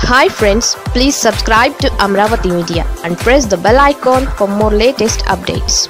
hi friends please subscribe to Amaravati media and press the bell icon for more latest updates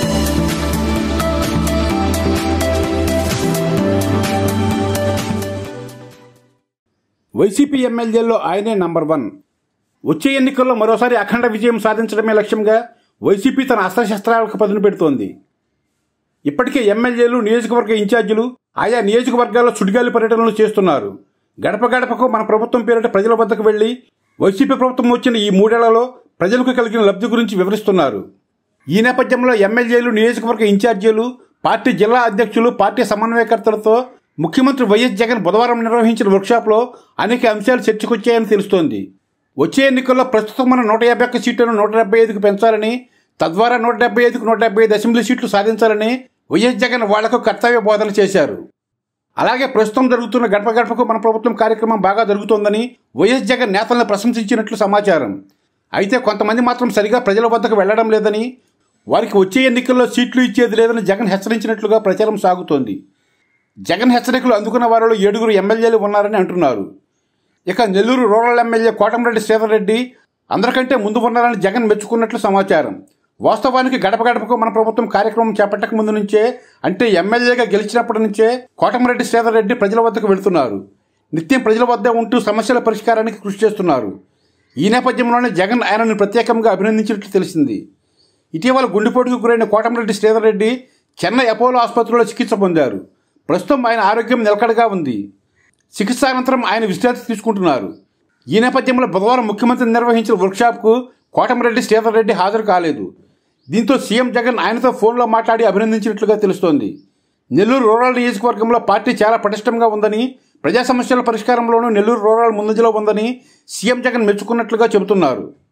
YCP ఎమ్మెల్యేల్లో ఆయనే number one వచ్చే ఎన్నికల్లో మరోసారి అఖండ విజయం సాధించడమే లక్ష్యంగా వైసీపీ తన అస్త్రశస్త్రాలకు పదును పెడుతోంది ఇప్పటికే ఎమ్మెల్యేలు నియోజకవర్గ ఇన్ఛార్జీలు ఆయా నియోజకవర్గాల్లో సుడిగాలి పర్యటనలు చేస్తున్నారు గడప గడపకు మన ప్రభుత్వం పేరిట ప్రజల వద్దకు వెళ్లి వైసీపీ ప్రభుత్వం వచ్చిన ఈ మూడేళ్లలో ప్రజలకు కలిగిన లబ్ధి గురించి వివరిస్తున్నారు ఈ నేపథ్యంలో ఎమ్మెల్యేలు నియోజకవర్గ ఇన్ఛార్జీలు పార్టీ జిల్లా అధ్యక్షులు పార్టీ సమన్వయకర్తలతో ముఖ్యమంత్రి వైఎస్ జగన్ బుధవారం నిర్వహించిన వర్క్షాప్లో అనేక అంశాలు చర్చకొచ్చాయని తెలుస్తోంది వచ్చే ఎన్నికల్లో ప్రస్తుతం మన నూట యాభై ఒక్క సీట్లను నూట డెబ్బై ఐదుకు పెంచాలని తద్వారా నూట డెబ్బై ఐదుకు నూట డెబ్బై ఐదు అసెంబ్లీ సీట్లు సాధించాలని వైఎస్ జగన్ వాళ్లకు కర్తవ్య బోధన చేశారు అలాగే ప్రస్తుతం జరుగుతున్న గడప గడపకు మన ప్రభుత్వం కార్యక్రమం బాగా జరుగుతోందని వైఎస్ జగన్ నేతలను ప్రశంసించినట్లు సమాచారం అయితే కొంతమంది మాత్రం సరిగా ప్రజల వద్దకు వెళ్లడం లేదని వారికి వచ్చే ఎన్నికల్లో సీట్లు ఇచ్చేది లేదని జగన్ హెచ్చరించినట్లుగా ప్రచారం సాగుతోంది జగన్ హెచ్చరికలు అందుకున్న వారిలో ఏడుగురు ఎమ్మెల్యేలు ఉన్నారని అంటున్నారు ఇక నెల్లూరు రూరల్ ఎమ్మెల్యే కోటంరెడ్డి శ్రీధర్ రెడ్డి అందరికంటే ముందు ఉన్నారని జగన్ మెచ్చుకున్నట్లు సమాచారం వాస్తవానికి గడప గడపకు మన ప్రభుత్వం కార్యక్రమం చేపట్టక ముందు నుంచే అంటే ఎమ్మెల్యేగా గెలిచినప్పటి నుంచే కోటంరెడ్డి శ్రీధర్ రెడ్డి ప్రజల వద్దకు వెళుతున్నారు నిత్యం ప్రజల వద్ద ఉంటూ సమస్యల పరిష్కారానికి కృషి చేస్తున్నారు ఈ నేపథ్యంలోనే జగన్ ఆయనను ప్రత్యేకంగా అభినందించినట్లు తెలిసింది ఇటీవల గుండెపోటుకు గురైన కోటంరెడ్డి శ్రీధర్ రెడ్డి చెన్నై అపోలో ఆసుపత్రిలో చికిత్స పొందారు ప్రస్తుతం ఆయన ఆరోగ్యం నిలకడగా ఉంది చికిత్స అనంతరం ఆయన విశ్రాంతి తీసుకుంటున్నారు ఈ నేపథ్యంలో బుధవారం ముఖ్యమంత్రి నిర్వహించిన వర్క్షాప్కు కోటమిరెడ్డి శ్రీధర్ రెడ్డి హాజరు కాలేదు దీంతో సీఎం జగన్ ఆయనతో ఫోన్లో మాట్లాడి అభినందించినట్లుగా తెలుస్తోంది నెల్లూరు రూరల్ నియోజకవర్గంలో పార్టీ చాలా పటిష్టంగా ఉందని ప్రజా సమస్యల పరిష్కారంలోనూ నెల్లూరు రూరల్ ముందంజలో ఉందని సీఎం జగన్ మెచ్చుకున్నట్లుగా చెబుతున్నారు